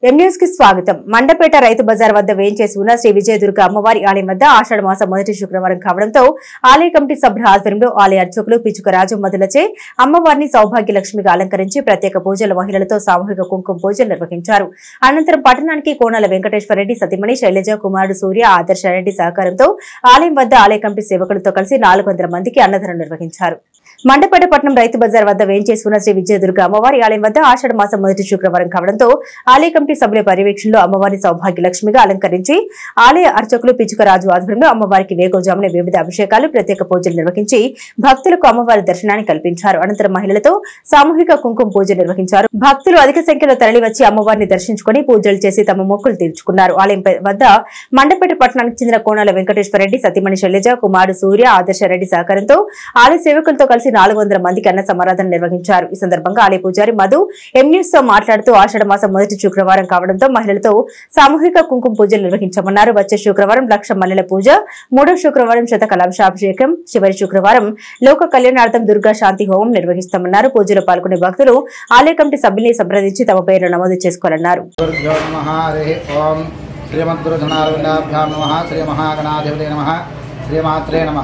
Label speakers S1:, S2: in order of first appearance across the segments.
S1: M News కి స్వాగతం మండపేట రైతు బజార్ వద్ద వేయించేసి ఉన్న శ్రీ విజయదుర్గ అమ్మవారి ఆలయం వద్ద ఆషాఢ మాసం మొదటి శుక్రవారం కావడంతో ఆలయ కమిటీ సభ్యుల ఆధ్వర్యంలో ఆలయ అర్చకులు పిచ్చుక రాజు మధులచే అమ్మవారిని సౌభాగ్య లక్ష్మిగా అలంకరించి ప్రత్యేక పూజలు మహిళలతో సామూహిక కుంకుమ పూజలు నిర్వహించారు అనంతరం పట్టణానికి కోణాల వెంకటేశ్వర రెడ్డి సతీమణి శైలజ కుమారుడు సూర్య ఆదర్శ రెడ్డి సహకారంతో ఆలయం వద్ద ఆలయ కమిటీ సేవకులతో కలిసి నాలుగు మందికి అన్నదానం నిర్వహించారు మండపేట పట్టణం రైతు బజార్ వద్ద వేయించేసి ఉన్న శ్రీ విజయదుర్గ అమ్మవారి ఆలయం వద్ద ఆషాఢ మాసం మొదటి శుక్రవారం కావడంతో ఆలయ కమిటీ సభ్యుల పర్యవేక్షణలో అమ్మవారిని సౌభాగ్య లక్ష్మిగా అలంకరించి ఆలయ అర్చకులు పిచ్చుకరాజు ఆధ్వర్యంలో అమ్మవారికి వేకోజామున వివిధ అభిషేకాలు ప్రత్యేక పూజలు నిర్వహించి భక్తులకు అమ్మవారి దర్శనాన్ని కల్పించారు అనంతరం మహిళలతో సామూహిక కుంకుమ పూజ నిర్వహించారు భక్తులు అధిక సంఖ్యలో తరలివచ్చి అమ్మవారిని దర్శించుకుని పూజలు చేసి తమ మొక్కులు తీర్చుకున్నారు ఆలయం పై- వద్ద మండపేట పట్టణానికి చెందిన కోణాల వెంకటేశ్వర రెడ్డి సతీమణి శైలజ కుమారుడు సూర్య ఆదర్శ రెడ్డి సహకారంతో ఆలయ సేవకులతో కలిసి నాలుగు వందల మందికి అన్న సమారాధన నిర్వహించారు ఈ సందర్భంగా ఆలయ పూజారి మధు ఎం న్యూస్ తో మాట్లాడుతూ ఆషాఢ మాసం మొదటి శుక్రవారం కావడంతో మహిళలతో సామూహిక కుంకుమ పూజలు నిర్వహించమన్నారు వచ్చే శుక్రవారం లక్ష మల్లెల పూజ మూడో శుక్రవారం శత కలాంశాభిషేకం చివరి శుక్రవారం లోక కళ్యాణార్థం దుర్గా శాంతి హోమం నిర్వహిస్తామన్నారు పూజలో పాల్గొనే భక్తులు ఆలయ కమిటీ సభ్యుల్ని సంప్రదించి తమ పేర్లు నమోదు చేసుకోవాలన్నారు
S2: గురుభ్యో నమ హరి ఓం శ్రీమద్గురుజనారవిందాభ్యాం నమ శ్రీ మహాగణాధిపతి నమ శ్రీమాత్రే నమ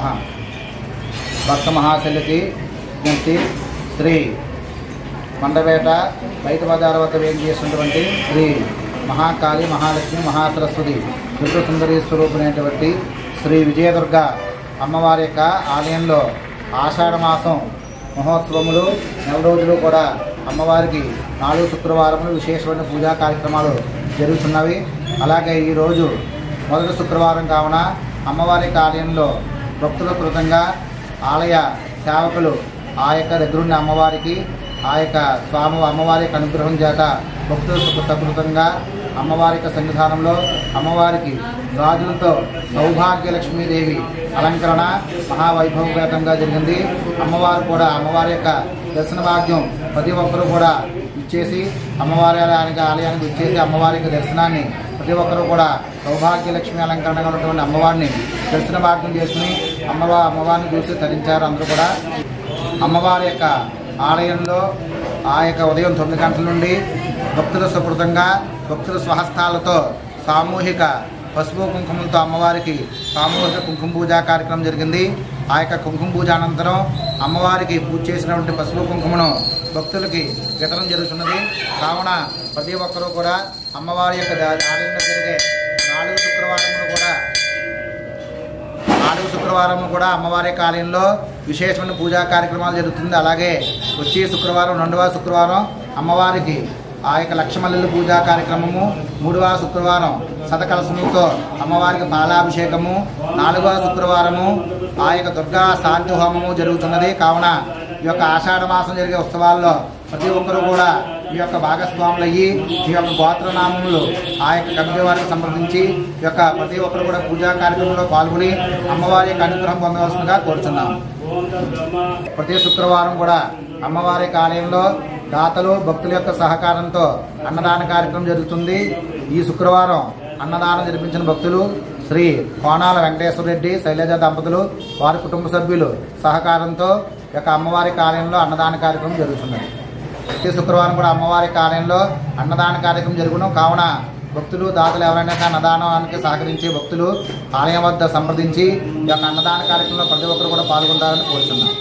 S2: భక్త మహాశల్యకి విజ్ఞప్తి శ్రీ మండపేట రైతు బజార్ వద్ద వేం చేసినటువంటి శ్రీ మహాకాళి మహాలక్ష్మి మహాసరస్వతి త్రిపుర సుందరి స్వరూపునైనటువంటి శ్రీ విజయదుర్గ అమ్మవారి యొక్క ఆలయంలో ఆషాఢ మాసం మహోత్సవములు నెల రోజులు కూడా అమ్మవారికి నాలుగు శుక్రవారములు విశేషమైన పూజా కార్యక్రమాలు జరుగుతున్నవి అలాగే ఈరోజు మొదటి శుక్రవారం కావున అమ్మవారి యొక్క ఆలయంలో భక్తుల కృతంగా ఆలయ సేవకులు ఆ యొక్క దగ్గరున్న అమ్మవారికి ఆ యొక్క స్వామి అమ్మవారి యొక్క అనుగ్రహం చేత భక్తుల సుఖ సకృతంగా అమ్మవారి యొక్క సన్నిధానంలో అమ్మవారికి గాజులతో సౌభాగ్య లక్ష్మీదేవి అలంకరణ మహావైభవపేతంగా జరిగింది అమ్మవారు కూడా అమ్మవారి యొక్క దర్శన భాగ్యం ప్రతి ఒక్కరూ కూడా ఇచ్చేసి అమ్మవారి ఆలయానికి ఆలయానికి ఇచ్చేసి అమ్మవారి యొక్క దర్శనాన్ని ప్రతి ఒక్కరూ కూడా సౌభాగ్య లక్ష్మి అలంకరణగా ఉన్నటువంటి అమ్మవారిని దర్శన భాగ్యం చేసుకుని అమ్మవా అమ్మవారిని చూసి తరించారు అందరూ కూడా అమ్మవారి యొక్క ఆలయంలో ఆ యొక్క ఉదయం తొమ్మిది గంటల నుండి భక్తుల సుకృతంగా భక్తుల స్వహస్తాలతో సామూహిక పసుపు కుంకుమలతో అమ్మవారికి సామూహిక కుంకుమ పూజా కార్యక్రమం జరిగింది ఆ యొక్క కుంకుమ పూజ అనంతరం అమ్మవారికి పూజ చేసినటువంటి పసుపు కుంకుమను భక్తులకి వితరణ జరుగుతున్నది కావున ప్రతి ఒక్కరూ కూడా అమ్మవారి యొక్క దా- ఆలయంలో జరిగే నాలుగు శుక్రవారములు కూడా నాలుగు శుక్రవారం కూడా అమ్మవారి కాలయంలో విశేషమైన పూజా కార్యక్రమాలు జరుగుతుంది అలాగే వచ్చే శుక్రవారం రెండవ శుక్రవారం అమ్మవారికి ఆ యొక్క లక్షమల్లెల పూజా కార్యక్రమము మూడవ శుక్రవారం సతకలసముతో అమ్మవారికి పాలాభిషేకము నాలుగవ శుక్రవారము ఆ యొక్క దుర్గా శాంతి హోమము జరుగుతున్నది కావున ఈ యొక్క ఆషాఢ మాసం జరిగే ఉత్సవాల్లో ప్రతి ఒక్కరూ కూడా ఈ యొక్క భాగస్వాములు అయ్యి ఈ యొక్క గోత్రనామములు ఆ యొక్క కమిటీ వారికి సంప్రదించి ఈ యొక్క ప్రతి ఒక్కరు కూడా పూజా కార్యక్రమంలో పాల్గొని అమ్మవారి యొక్క అనుగ్రహం పొందవలసిందిగా కోరుచున్నాం ప్రతి శుక్రవారం కూడా అమ్మవారి ఆలయంలో దాతలు భక్తుల యొక్క సహకారంతో అన్నదాన కార్యక్రమం జరుగుతుంది ఈ శుక్రవారం అన్నదానం జరిపించిన భక్తులు శ్రీ కోణాల వెంకటేశ్వర రెడ్డి శైలజ దంపతులు వారి కుటుంబ సభ్యులు సహకారంతో ఈ యొక్క అమ్మవారి ఆలయంలో అన్నదాన కార్యక్రమం జరుగుతున్నది ప్రతి శుక్రవారం కూడా అమ్మవారి ఆలయంలో అన్నదాన కార్యక్రమం జరుగును కావున భక్తులు దాతలు ఎవరైనా సరే అన్నదానానికి సహకరించే భక్తులు ఆలయం వద్ద సంప్రదించి ఈ యొక్క అన్నదాన కార్యక్రమంలో ప్రతి ఒక్కరు కూడా పాల్గొంటారని కోరుతున్నాను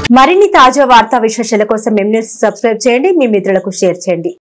S1: మరిన్ని తాజా వార్తా విశేషాల కోసం ఎం న్యూస్ సబ్స్క్రైబ్ చేయండి మీ మిత్రులకు షేర్ చేయండి